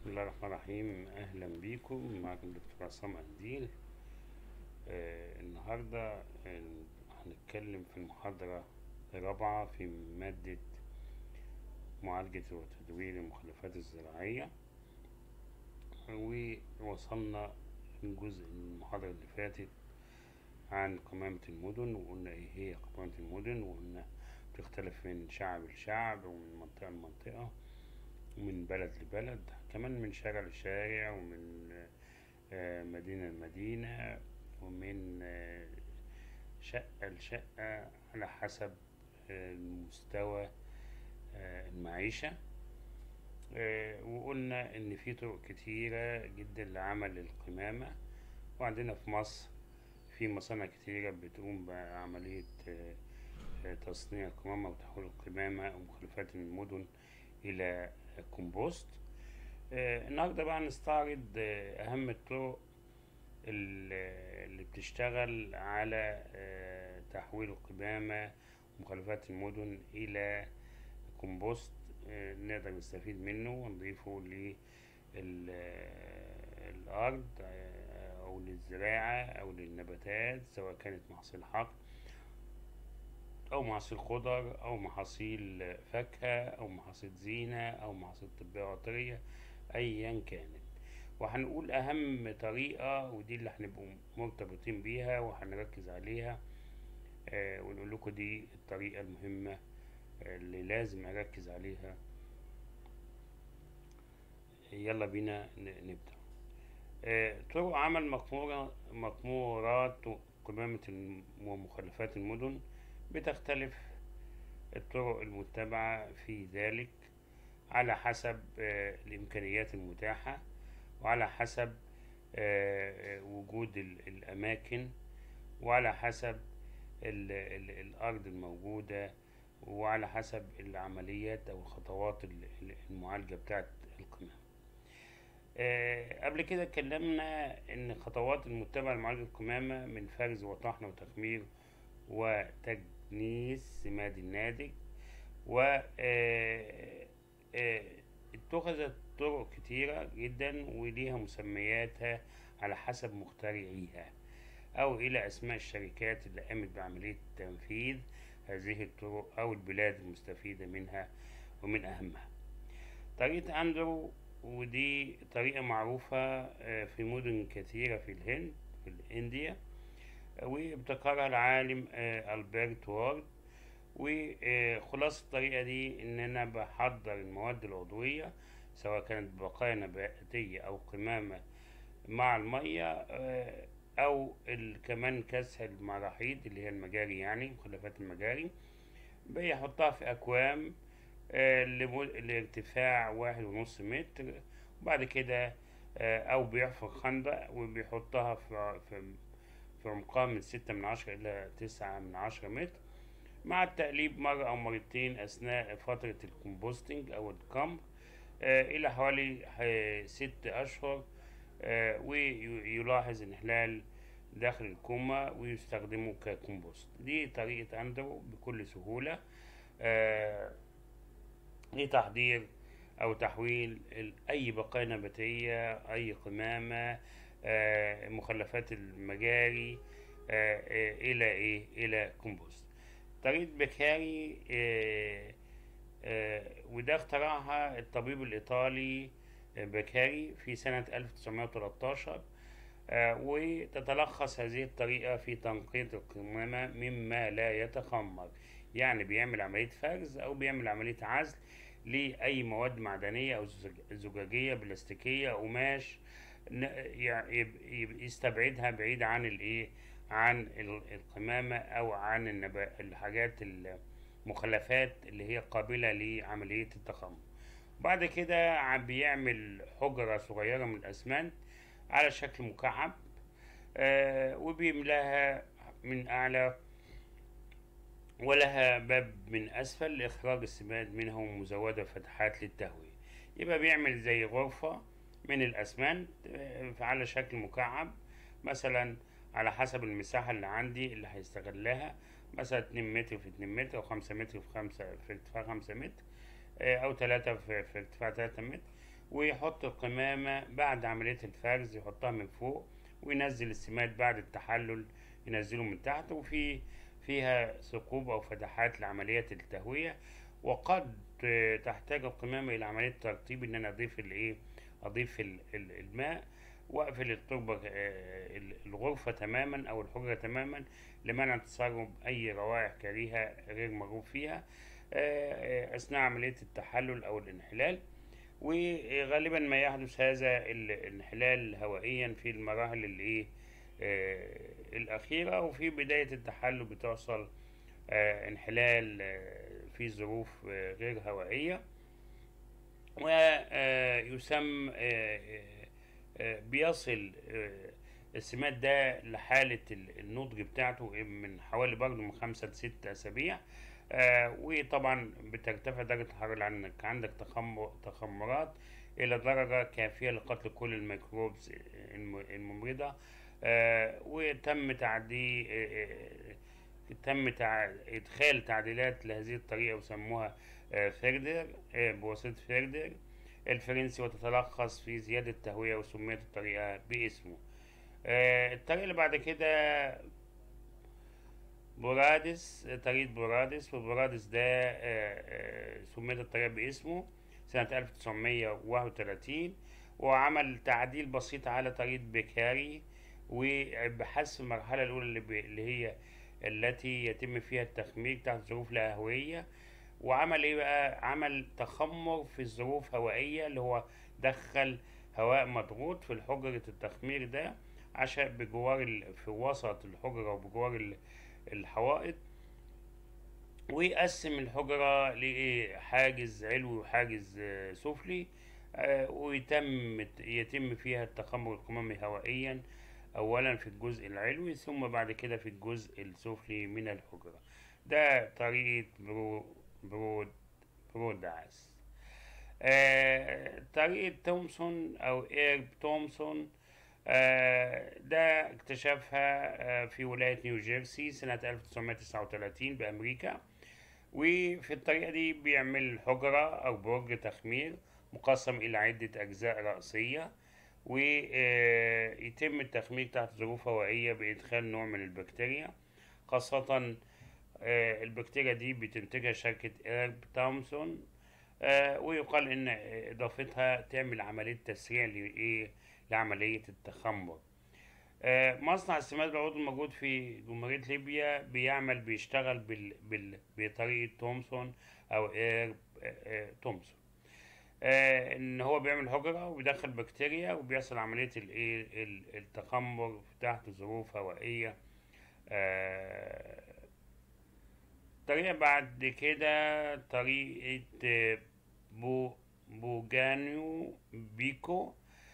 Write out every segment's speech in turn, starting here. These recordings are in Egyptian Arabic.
الله الرحمن الرحيم اهلا بيكم معكم دكتور عصام قنديل آه النهارده آه، هنتكلم في المحاضرة الرابعة في مادة معالجة وتدوير المخلفات الزراعية ووصلنا الجزء المحاضرة اللي فاتت عن قمامة المدن وقلنا ايه هي قمامة المدن وقلنا بتختلف من شعب لشعب ومن منطقة لمنطقة ومن بلد لبلد كمان من شارع لشارع ومن آه، مدينة لمدينة ومن آه، شقة لشقة على حسب آه، مستوى آه، المعيشة آه، وقلنا إن في طرق كتيرة جدا لعمل القمامة وعندنا في مصر في مصانع كتيرة بتقوم بعملية آه، آه، تصنيع القمامة وتحويل القمامة ومخلفات المدن إلى كومبوست آه، النهاردة بقى نستعرض آه، أهم الطرق ال- اللي بتشتغل على آه، تحويل القمامة ومخلفات المدن إلى كومبوست آه، نقدر نستفيد منه ونضيفه للأرض أو للزراعة أو للنباتات سواء كانت محاصيل حقل أو محاصيل خضر أو محاصيل فاكهة أو محاصيل زينة أو محاصيل طبية عطرية أيا كانت وهنقول أهم طريقة ودي اللي هنبقوا مرتبطين بيها وهنركز عليها آه ونقول لكم دي الطريقة المهمة آه، اللي لازم أركز عليها يلا بينا ن- نبدأ آه، طرق عمل مقمورة مقمورات قمامة الم- ومخلفات المدن بتختلف الطرق المتبعة في ذلك على حسب آه، الإمكانيات المتاحة وعلى حسب آه، آه، وجود ال- الأماكن وعلى حسب ال- ال- الأرض الموجودة وعلى حسب العمليات أو الخطوات ال- ال- المعالجة بتاعت القمامة آه، قبل كده اتكلمنا ان خطوات المتبعة لمعالجة القمامة من فرز وطحن وتخمير وتجنيس سماد الناتج و آه، آه، اتخذت طرق كتيرة جدا وليها مسمياتها على حسب مخترعيها أو إلى أسماء الشركات اللي قامت بعملية تنفيذ هذه الطرق أو البلاد المستفيدة منها ومن أهمها طريقة أندرو ودي طريقة معروفة آه، في مدن كثيرة في الهند في الإنديا وابتكرها العالم آه، ألبرت وارد وخلاصة الطريقة دي إن أنا بحضر المواد العضوية سواء كانت بقايا نباتية أو قمامة مع المية آه، أو ال- كمان كسح المراحيض اللي هي المجاري يعني مخلفات المجاري بيحطها في أكوام آه، لمو- لارتفاع واحد ونص متر وبعد كده آه، أو بيحفر خندق وبيحطها في في في عمقها من ستة من عشرة إلى تسعة من عشرة متر مع التقليب مرة أو مرتين أثناء فترة الكومبوستنج أو الكمر آه، إلى حوالي آه، ست أشهر آه، ويلاحظ انحلال داخل الكومة ويستخدمه ككومبوست دي طريقة أندرو بكل سهولة آه، لتحضير أو تحويل ال- أي بقايا نباتية أي قمامة آه، مخلفات المجاري آه، آه، إلى إيه إلى كومبوست طريقة بكاري آه، آه، وده اخترعها الطبيب الإيطالي آه، بكاري في سنة 1913 آه، وتتلخص هذه الطريقة في تنقية القمامة مما لا يتخمر يعني بيعمل عملية فرز أو بيعمل عملية عزل لأي مواد معدنية أو زج- زجاجية بلاستيكية قماش ن- يع- يب- يب- يستبعدها بعيد عن الإيه عن ال- القمامة أو عن النبا الحاجات المخلفات اللي هي قابلة لعملية التخمر بعد كده عم بيعمل حجرة صغيرة من الأسمنت على شكل مكعب آه وبيملاها من أعلى ولها باب من أسفل لإخراج السماد منها ومزودة فتحات للتهوية يبقى بيعمل زي غرفة من الأسمنت آه، على شكل مكعب مثلا على حسب المساحة اللي عندي اللي هيستغلها مثلا اتنين متر في اتنين متر أو خمسة متر في خمسة في ارتفاع خمسة متر آه، أو تلاتة في في ارتفاع تلاتة متر ويحط القمامة بعد عملية الفرز يحطها من فوق وينزل السماد بعد التحلل ينزله من تحت وفي فيها ثقوب أو فتحات لعملية التهوية وقد آه، تحتاج القمامة إلى عملية ترطيب إن أنا أضيف الإيه أضيف ال- ال- الماء وأقفل التربة آه، ال- الغرفة تماما أو الحجرة تماما لمنع تسرب أي روائح كريهة غير مرغوب فيها آه، آه، أثناء عملية التحلل أو الانحلال وغالبا ما يحدث هذا الانحلال هوائيا في المراحل الايه آه، الأخيرة وفي بداية التحلل بتحصل آه، انحلال آه، في ظروف آه، غير هوائية ويسمى بيصل آه، السماد ده لحالة ال- النضج بتاعته من حوالي برضه من خمسة لستة أسابيع آه، وطبعا بترتفع درجة الحرارة لأنك عندك تخمر تخمرات إلى درجة كافية لقتل كل الميكروبز الم- الممرضة آه، وتم تعدي آه، آه، تم تع... إدخال تعديلات لهذه الطريقة وسموها آه، فيردر آه، بواسطة فيردر الفرنسي وتتلخص في زيادة التهوية وسميت الطريقة باسمه آه، الطريقة اللي بعد كده بورادس طريقة بورادس وبورادس ده آه، آه، سميت الطريقة باسمه سنة 1931 وعمل تعديل بسيط على طريقة بيكاري وبحذف المرحلة الأولى اللي, ب... اللي هي التي يتم فيها التخمير تحت ظروف لا هوائية وعمل ايه بقى عمل تخمر في الظروف هوائية اللي هو دخل هواء مضغوط في حجرة التخمير ده عشان بجوار ال... في وسط الحجرة وبجوار ال... الحوائط ويقسم الحجرة لحاجز علوي وحاجز آه، سفلي آه، ويتم يتم فيها التخمر القمامي هوائيا أولا في الجزء العلوي ثم بعد كده في الجزء السفلي من الحجرة ده طريقة برو برود برودعس آه، طريقة تومسون أو إيرب تومسون آه، ده اكتشفها آه، في ولاية نيوجيرسي سنة 1939 بأمريكا وفي الطريقة دي بيعمل حجرة أو برج تخمير مقسم إلى عدة أجزاء رأسية ويتم التخمير تحت ظروف هوائية بإدخال نوع من البكتيريا خاصة آه، البكتيريا دي بتنتجها شركة إيرب تومسون آه، ويقال إن إضافتها تعمل عملية تسريع لإيه لعملية التخمر آه، مصنع السماد العضوي الموجود في جمهورية ليبيا بيعمل بيشتغل بال... بال... بطريقة تومسون أو إيرب آه، آه، تومسون آه، ان هو بيعمل حجرة وبيدخل بكتيريا وبيحصل عملية الايه ال- التخمر تحت ظروف هوائية آه، طريقة بعد كده طريقة آه، بو بوجانيو بيكو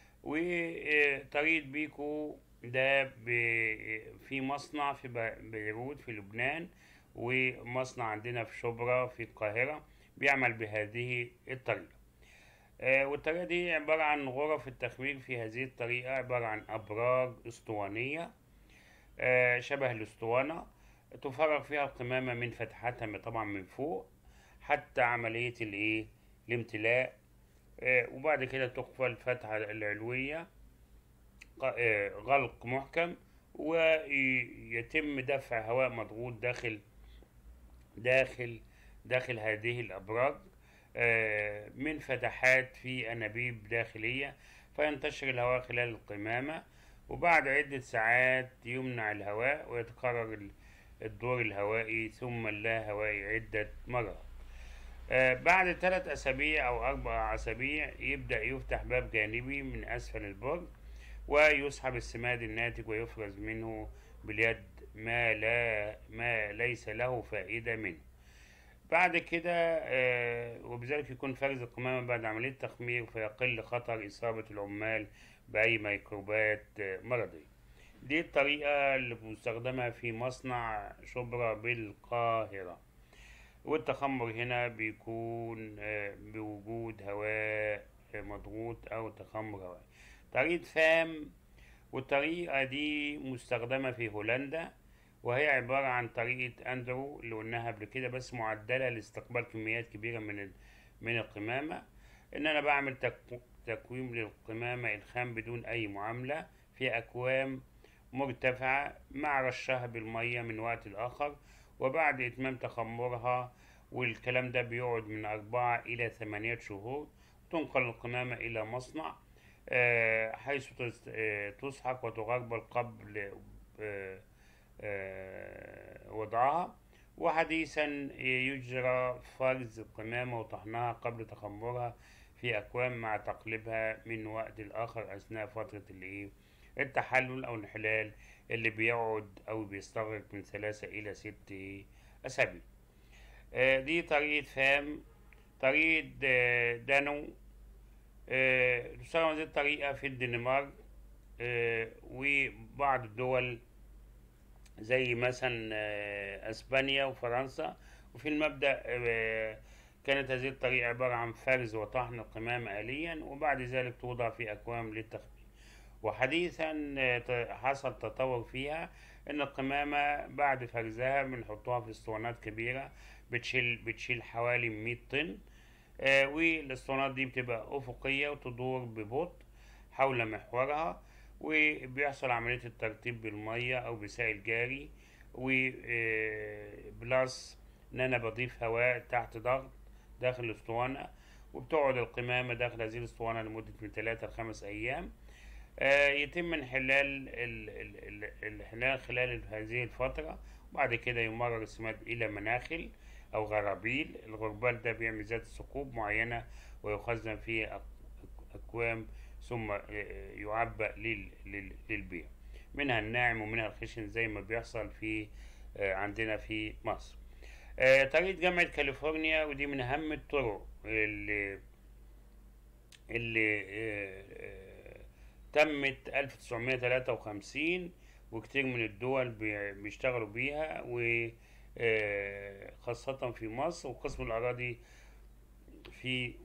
وطريقة بيكو ده ب- في مصنع في ب- بيروت في لبنان ومصنع عندنا في شبرا في القاهرة بيعمل بهذه الطريقة آه، والطريقة دي عبارة عن غرف التخمير في هذه الطريقة عبارة عن أبراج أسطوانية آه، شبه الأسطوانة تفرغ فيها القمامة من فتحاتها طبعا من فوق حتى عملية الإيه الامتلاء آه، وبعد كده تقفل الفتحة العلوية ق- آه، غلق محكم ويتم دفع هواء مضغوط داخل داخل داخل هذه الأبراج آه، من فتحات في أنابيب داخلية فينتشر الهواء خلال القمامة وبعد عدة ساعات يمنع الهواء ويتكرر ال- الدور الهوائي ثم اللا هوائي عدة مرات آه، بعد ثلاث أسابيع أو أربع أسابيع يبدأ يفتح باب جانبي من أسفل البرج ويسحب السماد الناتج ويفرز منه باليد ما لا ما ليس له فائدة منه بعد كده آه، وبذلك يكون فرز القمامة بعد عملية تخمير فيقل خطر إصابة العمال بأي ميكروبات آه، مرضية دي الطريقة اللي مستخدمة في مصنع شبرا بالقاهرة والتخمر هنا بيكون آه، بوجود هواء آه، مضغوط أو تخمر هوائي طريقة فام والطريقة دي مستخدمة في هولندا وهي عبارة عن طريقة أندرو اللي قلناها قبل كده بس معدلة لاستقبال كميات كبيرة من ال- من القمامة إن أنا بعمل تك- تكويم للقمامة الخام بدون أي معاملة في أكوام مرتفعة مع رشها بالمية من وقت لآخر وبعد إتمام تخمرها والكلام ده بيقعد من أربعة إلى ثمانية شهور تنقل القمامة إلى مصنع آه، حيث تس- آه، تسحق وتغربل قبل آه، آه، وضعها وحديثا يجرى فرز القمامة وطحنها قبل تخمرها في أكوام مع تقليبها من وقت لآخر أثناء فترة الإيه التحلل أو الانحلال اللي بيقعد أو بيستغرق من ثلاثة إلى ست أسابيع آه، دي طريقة فهم طريقة آه، دانو آه، تستخدم هذه الطريقة في الدنمارك آه، وبعض الدول زي مثلا آه، اسبانيا وفرنسا وفي المبدأ آه، كانت هذه الطريقة عبارة عن فرز وطحن القمامة آليا وبعد ذلك توضع في أكوام للتخمير وحديثا آه، ت- حصل تطور فيها ان القمامة بعد فرزها بنحطوها في اسطوانات كبيرة بتشيل بتشيل حوالي 100 طن آه، والاسطوانات دي بتبقى أفقية وتدور ببطء حول محورها وبيحصل عملية الترطيب بالمية أو بسائل جاري وبلس إن أنا بضيف هواء تحت ضغط داخل الأسطوانة وبتقعد القمامة داخل هذه الأسطوانة لمدة من ثلاثة لخمس أيام آه، يتم انحلال ال- ال- ال- الانحلال خلال هذه الفترة وبعد كده يمرر السماد إلى مناخل أو غرابيل الغربال ده بيعمل ذات ثقوب معينة ويخزن في أك- أكوام ثم آه، يعبأ لل- لل- للبيع منها الناعم ومنها الخشن زي ما بيحصل في آه، عندنا في مصر آه، طريقة جامعة كاليفورنيا ودي من أهم الطرق اللي اللي آه، آه، تمت 1953 وكتير من الدول بي- بيشتغلوا بيها وخاصة في مصر وقسم الأراضي في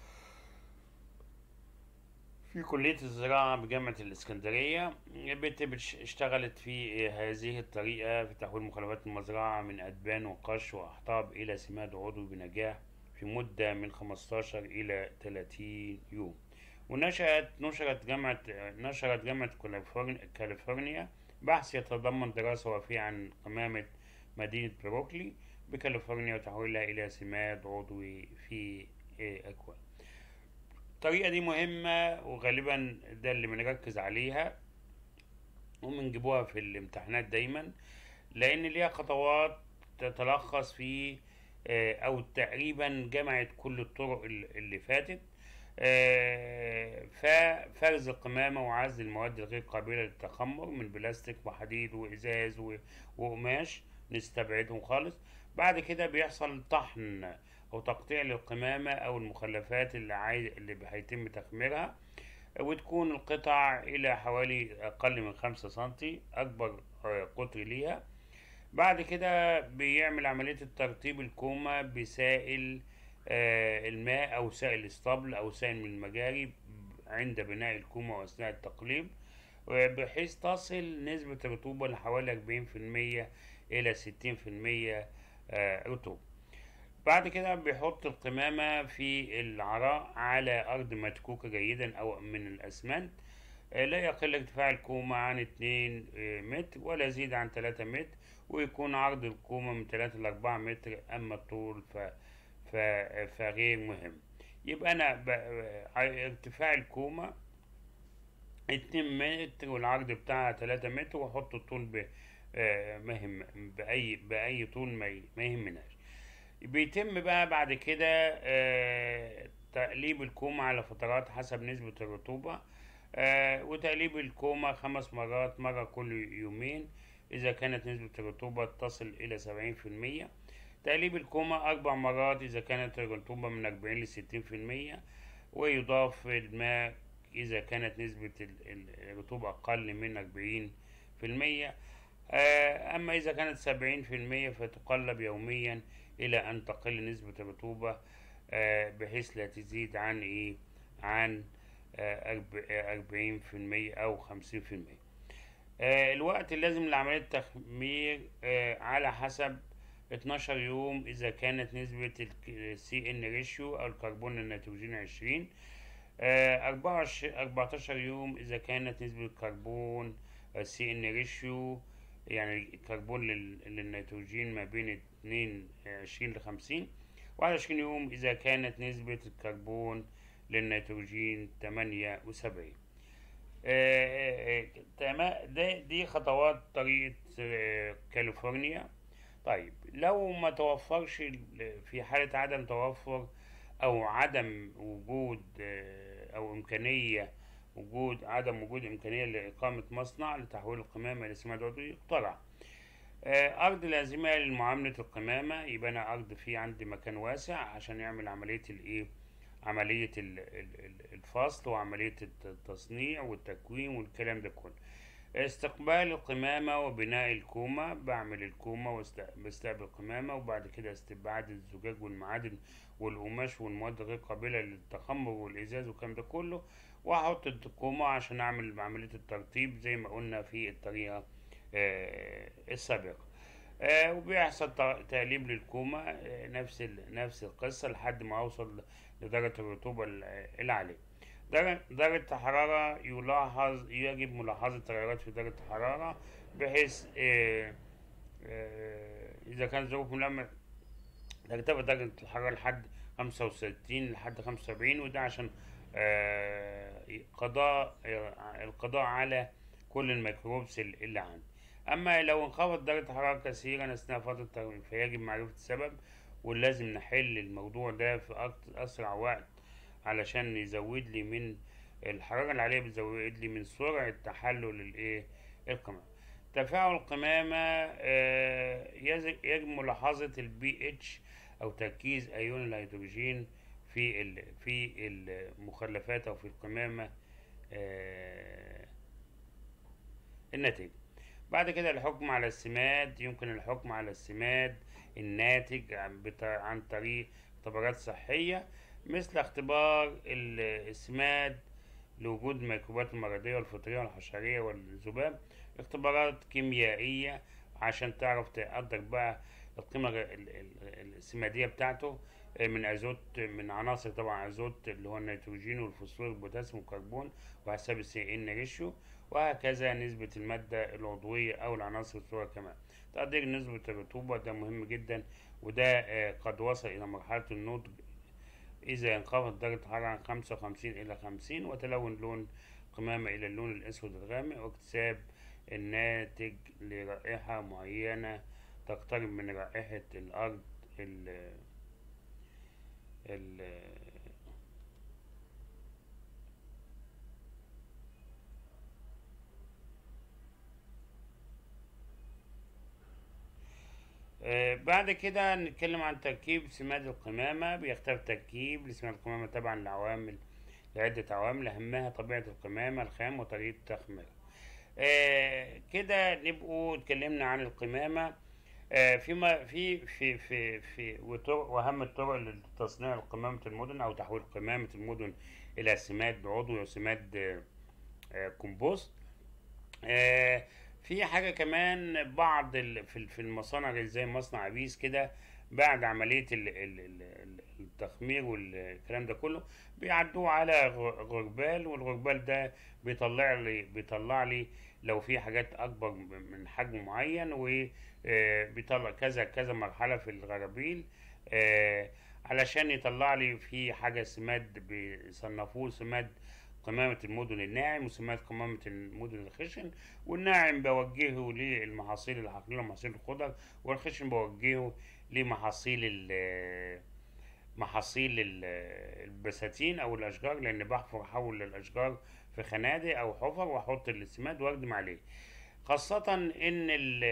في كلية الزراعة بجامعة الإسكندرية بت- بتش- اشتغلت في هذه الطريقة في تحويل مخلفات المزرعة من أدبان وقش وأحطاب إلى سماد عضوي بنجاح في مدة من 15 إلى 30 يوم ونشأت نشرت جامعة نشرت جامعة كاليفورنيا, كاليفورنيا بحث يتضمن دراسة وافية عن قمامة مدينة بروكلي بكاليفورنيا وتحويلها إلى سماد عضوي في آه، أكوان الطريقة دي مهمة وغالبا ده اللي بنركز عليها وبنجيبوها في الامتحانات دايما لأن ليها خطوات تتلخص في آه، أو تقريبا جمعت كل الطرق ال- اللي فاتت آه، ففرز القمامة وعزل المواد الغير قابلة للتخمر من بلاستيك وحديد وإزاز و- وقماش نستبعدهم خالص بعد كده بيحصل طحن أو تقطيع للقمامة أو المخلفات اللي عايز اللي هيتم تخميرها وتكون القطع إلى حوالي أقل من خمسة سنتي أكبر آه، قطر ليها بعد كده بيعمل عملية الترطيب الكومة بسائل آه، الماء أو سائل اسطبل أو سائل من المجاري عند بناء الكومة وأثناء التقليب بحيث تصل نسبة الرطوبة لحوالي 40% إلى 60% آه، رطوبة بعد كده بيحط القمامة في العراء على أرض مدكوكة جيدا أو من الأسمنت آه، لا يقل ارتفاع الكومة عن 2 آه، متر ولا يزيد عن 3 متر ويكون عرض الكومة من 3 ل 4 متر أما الطول ف... ف... فغير مهم يبقى أنا ب... ع- ارتفاع الكومة 2 متر والعرض بتاعها 3 متر وأحط الطول ب... آه، ما يهم بأي بأي طول ما ي- ما يهمناش بيتم بقى بعد كده آه، تقليب الكومة على فترات حسب نسبة الرطوبة آه، وتقليب الكومة خمس مرات مرة كل يومين إذا كانت نسبة الرطوبة تصل إلى سبعين في المية تقليب الكومة أربع مرات إذا كانت الرطوبة من أربعين لستين في المية ويضاف الماء إذا كانت نسبة ال- ال- الرطوبة أقل من أربعين في المية آه، أما إذا كانت سبعين في المية فتقلب يوميا إلى أن تقل نسبة الرطوبة آه، بحيث لا تزيد عن إيه عن أربعين في المية أو خمسين في المية الوقت اللازم لعملية التخمير آه، على حسب 12 يوم إذا كانت نسبة السي إن ريشيو أو الكربون النيتروجين 20 آه، 24 14 يوم إذا كانت نسبة الكربون السي ان ريشيو يعني الكربون لل- للنيتروجين ما بين 22 ل 50 21 يوم إذا كانت نسبة الكربون للنيتروجين 78 آه، آه، تمام ده دي خطوات طريقة آه، كاليفورنيا طيب لو ما توفرش ال- في حالة عدم توفر أو عدم وجود آه، أو إمكانية وجود عدم وجود إمكانية لإقامة مصنع لتحويل القمامة إلى سماد عضوي يخترع آه، أرض لازمة لمعاملة القمامة يبقى أنا أرض فيه عندي مكان واسع عشان يعمل عملية الإيه عملية ال- ال- ال- الفصل وعملية الت- التصنيع والتكوين والكلام ده كله استقبال القمامة وبناء الكومة بعمل الكومة وبستقبل القمامة وبعد كده استبعاد الزجاج والمعادن والقماش والمواد غير قابلة للتخمر والإزاز والكلام ده كله وأحط الكومة عشان أعمل عملية الترطيب زي ما قلنا في الطريقة آه، السابقة آه، وبيحصل ت- تقليب للكومة آه، نفس ال- نفس القصة لحد ما أوصل لدرجة الرطوبة ال- العالية درجة درجة الحرارة يلاحظ يجب ملاحظة تغيرات في درجة الحرارة بحيث آه، آه، إذا كان ظروف ملامة ترتفع درجة الحرارة لحد خمسة وستين لحد خمسة وسبعين وده عشان آه، قضاء آه، القضاء على كل الميكروبس ال- اللي عندي أما لو انخفضت درجة الحرارة كثيرا أثناء فترة التغيير فيجب معرفة السبب ولازم نحل الموضوع ده في أكت- أسرع وقت علشان يزود لي من الحرارة العالية بتزود لي من سرعة تحلل الإيه القمامة تفاعل القمامة آه، يز- يجب ملاحظة البي اتش أو تركيز أيون الهيدروجين في ال- في المخلفات أو في القمامة آه، الناتج بعد كده الحكم على السماد يمكن الحكم على السماد الناتج عن, بط- عن طريق اختبارات صحية مثل اختبار ال- السماد لوجود الميكروبات المرضية والفطرية والحشرية والذباب اختبارات كيميائية عشان تعرف تقدر بقى القيمة ال- ال- السمادية بتاعته من ازوت من عناصر طبعا ازوت اللي هو النيتروجين والفوسفور والبوتاسيوم والكربون وحساب السي ان ريشيو وهكذا نسبة المادة العضوية أو العناصر الصغيرة كمان تقدير نسبة الرطوبة ده مهم جدا وده آه، قد وصل إلى مرحلة النضج إذا انخفضت درجة الحرارة عن خمسة وخمسين إلى خمسين وتلون لون قمامة إلى اللون الأسود الغامق واكتساب الناتج لرائحة معينة تقترب من رائحة الأرض ال ال آه، بعد كده نتكلم عن تركيب سماد القمامة بيختلف تركيب لسماد القمامة طبعا لعوامل لعدة عوامل أهمها طبيعة القمامة الخام وطريقة تخميرها آه، كده نبقوا اتكلمنا عن القمامة آه، فيما في في في في وطرق واهم الطرق لتصنيع قمامة المدن او تحويل قمامة المدن الى سماد عضوي وسماد آه، آه، كومبوست آه، في حاجة كمان بعض ال- في في المصانع اللي زي مصنع بيس كده بعد عملية ال- ال- ال- ال- التخمير والكلام ده كله بيعدوه على غ- غربال والغربال ده بيطلع لي بيطلع لي لو في حاجات أكبر من حجم معين وبيطلع كذا كذا مرحلة في الغرابيل آه، علشان يطلع لي في حاجة سماد بيصنفوه سماد قمامة المدن الناعم وسماد قمامة المدن الخشن والناعم بوجهه للمحاصيل الحقلية ومحاصيل الخضر والخشن بوجهه لمحاصيل ال محاصيل ال- البساتين او الاشجار لان بحفر حول الاشجار في خنادق او حفر واحط السماد واخدم عليه خاصة ان ال-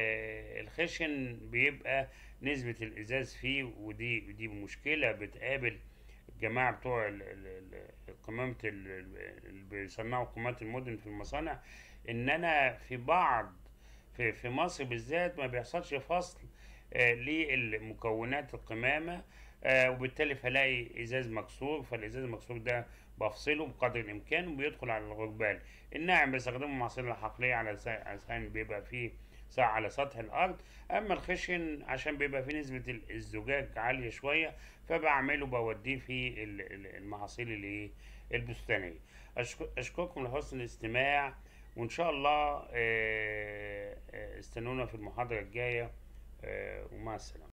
الخشن بيبقى نسبة الازاز فيه ودي دي مشكلة بتقابل الجماعة بتوع ال- ال- ال- قمامة ال- ال- اللي بيصنعوا قمامات المدن في المصانع ان انا في بعض في في مصر بالذات ما بيحصلش فصل آه، للمكونات القمامة آه، وبالتالي فلاقي ازاز مكسور فالازاز المكسور ده بفصله بقدر الامكان وبيدخل على الغربال الناعم بستخدمه محاصيل الحقلية على سا- عشان بيبقى فيه ساعة على سطح الأرض أما الخشن عشان بيبقى فيه نسبة ال- الزجاج عالية شوية فبعمله بوديه في ال- ال- المحاصيل اللي إيه؟ البستانية أشك- أشكركم لحسن الاستماع وإن شاء الله آه، آه، استنونا في المحاضرة الجاية آه، ومع السلامة